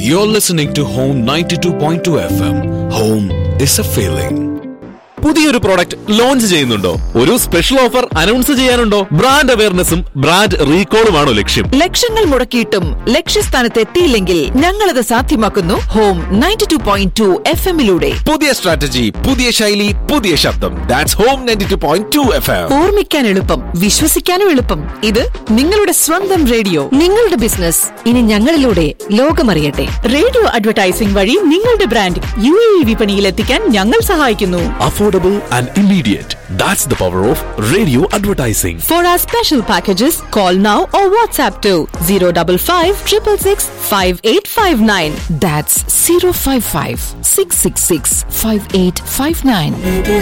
You're listening to Home 92.2 FM. Home is a feeling. പുതിയൊരു product launch ചെയ്യുന്നുണ്ടോ ഒരു special offer announce ചെയ്യാനുണ്ടോ brand അവയർനെസ്സും ബ്രാൻഡ് റീകോളുമാണോ ലക്ഷ്യം ലക്ഷങ്ങൾ മുടക്കിയിട്ടും ലക്ഷ്യസ്ഥാനത്ത് എത്തിയില്ലെങ്കിൽ ഞങ്ങളത് സാധ്യമാക്കുന്നു home ninety two point two F എമ്മിലൂടെ പുതിയ സ്ട്രാറ്റജി പുതിയ ശൈലി പുതിയ ശബ്ദം that's home ninety two point two F M ഓർമ്മിക്കാൻ എളുപ്പം വിശ്വസിക്കാനും എളുപ്പം ഇത് നിങ്ങളുടെ സ്വന്തം റേഡിയോ നിങ്ങളുടെ ബിസിനസ് ഇനി ഞങ്ങളിലൂടെ ലോകമറിയട്ടെ റേഡിയോ അഡ്വർടൈസിംഗ് വഴി നിങ്ങളുടെ ബ്രാൻഡ് യു എ വിപണിയിൽ എത്തിക്കാൻ ഞങ്ങൾ സഹായിക്കുന്നു affordable and immediate that's the power of radio advertising for our special packages call now or WhatsApp two zero double five triple six five eight five nine that's zero five five six six six five eight five nine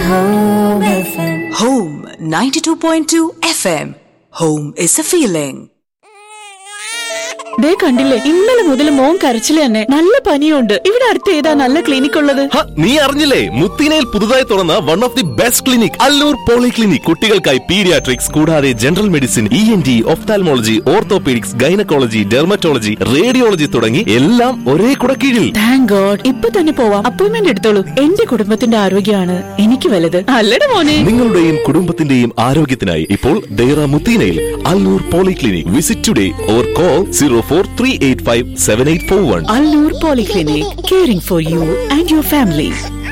Home 92.2 FM. Home is a feeling. ദേ കണ്ടില്ലേ ഇന്നലെ മുതൽ മോൻ കരച്ചില് തന്നെ നല്ല പനിയുണ്ട് ഇവിടെ അടുത്ത് ഏതാ നല്ല ക്ലിനിക് ഉള്ളത് ഹ, നീ അറിഞ്ഞില്ലേ മുത്തിനയിൽ പുതുതായി തുറന്ന one of the best clinic Allure poly clinic കുട്ടികൾക്കായി പീഡിയാട്രിക്സ് കൂടാതെ general medicine E N T ophthalmology orthopaedics gynaecology dermatology radiology തുടങ്ങി എല്ലാം ഒരേ കുടക്കീഴിൽ താങ്ക് ഗോഡ് ഇപ്പൊ തന്നെ പോവാം അപ്പോയിന്റ്മെന്റ് എടുത്തോളൂ എന്റെ കുടുംബത്തിന്റെ ആരോഗ്യമാണ് എനിക്ക് വലുത് അല്ലട മോനെ നിങ്ങളുടെയും കുടുംബത്തിന്റെയും ആരോഗ്യത്തിനായി ഇപ്പോൾ ദേറ മുത്തീനയിൽ Allure poly clinic visit today or call zero four three eight five seven eight four one Allure polyclinic caring for you and your family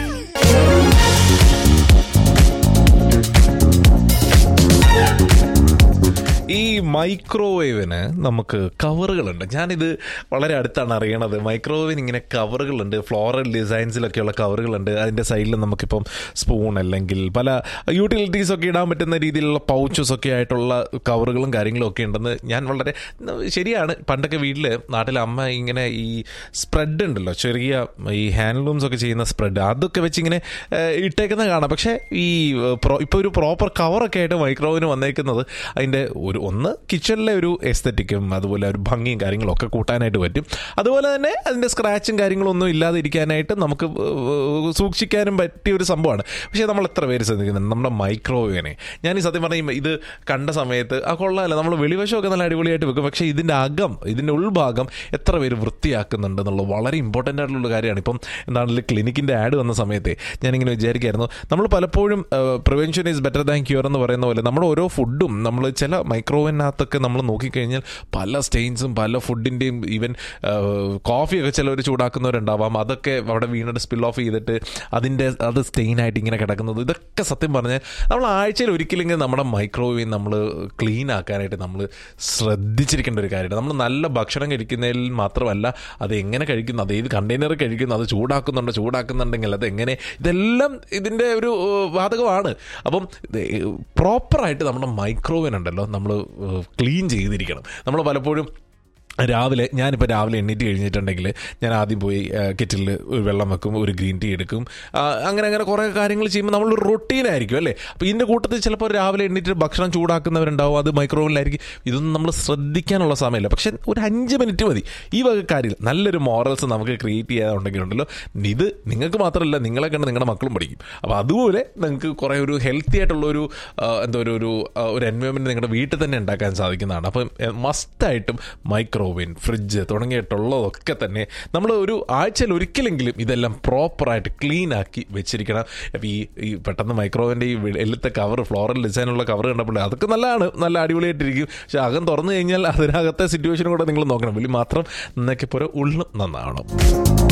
ഈ മൈക്രോവേവിന് നമുക്ക് കവറുകളുണ്ട് ഞാനിത് വളരെ അടുത്താണ് അറിയണത് മൈക്രോവേവിന് ഇങ്ങനെ കവറുകളുണ്ട് ഫ്ലോറൽ ഡിസൈൻസിലൊക്കെയുള്ള കവറുകളുണ്ട് അതിൻ്റെ സൈഡിൽ നമുക്കിപ്പം സ്പൂൺ അല്ലെങ്കിൽ പല യൂട്ടിലിറ്റീസ് ഒക്കെ ഇടാൻ പറ്റുന്ന രീതിയിലുള്ള പൗച്ചസ് ഒക്കെ ആയിട്ടുള്ള കവറുകളും കാര്യങ്ങളും ഒക്കെ ഉണ്ടെന്ന് ഞാൻ വളരെ ശരിയാണ് പണ്ടൊക്കെ വീട്ടിൽ നാട്ടിലെ അമ്മ ഇങ്ങനെ ഈ സ്പ്രെഡ് ഉണ്ടല്ലോ ചെറിയ ഈ ഹാൻഡ്ലൂംസ് ഒക്കെ ചെയ്യുന്ന സ്പ്രെഡ് അതൊക്കെ വെച്ച് ഇങ്ങനെ ഏഹ്, ഇട്ടേക്കുന്ന കാണാം പക്ഷേ ഈ ഇപ്പോൾ ഒരു പ്രോപ്പർ കവറൊക്കെ ആയിട്ട് മൈക്രോവേവിന് വന്നേക്കുന്നത് അതിൻ്റെ ഒരു ഒന്ന് കിച്ചണിലെ ഒരു എസ്തറ്റിക്കും അതുപോലെ ഒരു ഭംഗിയും കാര്യങ്ങളും ഒക്കെ കൂട്ടാനായിട്ട് പറ്റും അതുപോലെ തന്നെ അതിൻ്റെ സ്ക്രാച്ചും കാര്യങ്ങളും ഒന്നും ഇല്ലാതെ ഇരിക്കാനായിട്ട് നമുക്ക് ഏഹ്, സൂക്ഷിക്കാനും പറ്റിയ ഒരു സംഭവമാണ് പക്ഷേ നമ്മൾ എത്ര പേര് ശ്രദ്ധിക്കുന്നുണ്ട് നമ്മുടെ മൈക്രോവേവിനെ ഞാൻ ഈ സത്യം പറഞ്ഞ ഇത് കണ്ട സമയത്ത് ആ കൊള്ളാമല്ല നമ്മൾ വെളിവശമൊക്കെ നല്ല അടിപൊളിയായിട്ട് വെക്കും പക്ഷേ ഇതിൻ്റെ അകം ഇതിൻ്റെ ഉൾഭാഗം എത്ര പേര് വൃത്തിയാക്കുന്നുണ്ട് എന്നുള്ളത് വളരെ ഇമ്പോർട്ടൻ്റ് ആയിട്ടുള്ള കാര്യമാണ് ഇപ്പം എന്താണെങ്കിലും ക്ലിനിക്കിൻ്റെ ആഡ് വന്ന സമയത്ത് ഞാനിങ്ങനെ വിചാരിക്കായിരുന്നു നമ്മൾ പലപ്പോഴും prevention is better than cure എന്ന് പറയുന്ന പോലെ നമ്മുടെ ഓരോ ഫുഡും നമ്മൾ ചില മൈക്രോവേവിനകത്തൊക്കെ നമ്മൾ നോക്കിക്കഴിഞ്ഞാൽ പല സ്റ്റെയിൻസും പല ഫുഡിൻ്റെയും ഈവൻ കോഫിയൊക്കെ ചിലവർ ചൂടാക്കുന്നവരുണ്ടാവാം അതൊക്കെ അവിടെ വീണിട്ട് സ്പിൽ ഓഫ് ചെയ്തിട്ട് അതിൻ്റെ അത് സ്റ്റെയിനായിട്ട് ഇങ്ങനെ കിടക്കുന്നത് ഇതൊക്കെ സത്യം പറഞ്ഞാൽ നമ്മൾ ആഴ്ചയിൽ ഒരിക്കലെങ്കിലും നമ്മുടെ മൈക്രോവേവ് നമ്മൾ ക്ലീൻ ആക്കാനായിട്ട് നമ്മൾ ശ്രദ്ധിച്ചിരിക്കേണ്ട ഒരു കാര്യമാണ് നമ്മൾ നല്ല ഭക്ഷണം കഴിക്കുന്നതിൽ മാത്രമല്ല അത് എങ്ങനെ കഴിക്കുന്നു അത് ഏത് കണ്ടെയ്നർ കഴിക്കുന്നു അത് ചൂടാക്കുന്നുണ്ടോ ചൂടാക്കുന്നുണ്ടെങ്കിൽ അത് എങ്ങനെ ഇതെല്ലാം ഇതിൻ്റെ ഒരു ഏഹ്, വാതകമാണ് അപ്പം പ്രോപ്പറായിട്ട് നമ്മുടെ മൈക്രോവേവ് ഉണ്ടല്ലോ നമ്മൾ ക്ലീൻ ചെയ്തിരിക്കണം നമ്മൾ പലപ്പോഴും രാവിലെ ഞാനിപ്പോൾ രാവിലെ എണ്ണീറ്റ് കഴിഞ്ഞിട്ടുണ്ടെങ്കിൽ ഞാൻ ആദ്യം പോയി കെറ്റിലിൽ ഒരു വെള്ളം വെക്കും ഒരു ഗ്രീൻ ടീ എടുക്കും ആ, അങ്ങനെ അങ്ങനെ കുറേ കാര്യങ്ങൾ ചെയ്യുമ്പോൾ നമ്മളൊരു റൊട്ടീനായിരിക്കും അല്ലേ അപ്പോൾ ഇതിൻ്റെ കൂട്ടത്തിൽ ചിലപ്പോൾ രാവിലെ എണ്ണീറ്റ് ഭക്ഷണം ചൂടാക്കുന്നവരുണ്ടാവും അത് മൈക്രോവേവിലായിരിക്കും ഇതൊന്നും നമ്മൾ ശ്രദ്ധിക്കാനുള്ള സമയമില്ല പക്ഷേ ഒരു അഞ്ച് മിനിറ്റ് മതി ഈ വക കാര്യം നല്ലൊരു മോറൽസ് നമുക്ക് ക്രിയേറ്റ് ചെയ്യാതുണ്ടെങ്കിലുണ്ടല്ലോ ഇത് നിങ്ങൾക്ക് മാത്രമല്ല നിങ്ങളെ കണ്ട് നിങ്ങളുടെ മക്കളും പഠിക്കും അപ്പോൾ അതുപോലെ നിങ്ങൾക്ക് കുറേ ഒരു ഹെൽത്തി ആയിട്ടുള്ള ഒരു ആ, എന്താ ഒരു ഒരു ആ, ഒരു എൻവയോൺമെൻറ്റ് നിങ്ങളുടെ വീട്ടിൽ തന്നെ ഉണ്ടാക്കാൻ സാധിക്കുന്നതാണ് അപ്പം മസ്റ്റായിട്ടും മൈക്രോവേൻ ഫ്രിഡ്ജ് തുടങ്ങിയിട്ടുള്ളതൊക്കെ തന്നെ നമ്മൾ ഒരു ആഴ്ചയിൽ ഒരിക്കലെങ്കിലും ഇതെല്ലാം പ്രോപ്പറായിട്ട് ക്ലീൻ ആക്കി വെച്ചിരിക്കണം അപ്പോൾ ഈ ഈ പെട്ടെന്ന് മൈക്രോവേൻ്റെ ഈ വെ- എഴുത്ത കവർ ഫ്ലോറൽ ഡിസൈനുള്ള കവർ കണ്ടപ്പോൾ അതൊക്കെ നല്ലതാണ് നല്ല അടിപൊളിയായിട്ടിരിക്കും പക്ഷെ അകം തുറന്നു കഴിഞ്ഞാൽ അതിനകത്തെ സിറ്റുവേഷനും കൂടെ നിങ്ങൾ നോക്കണം വെളി മാത്രം നന്നൊക്കെ പോലെ ഉള്ളും നന്നാവണം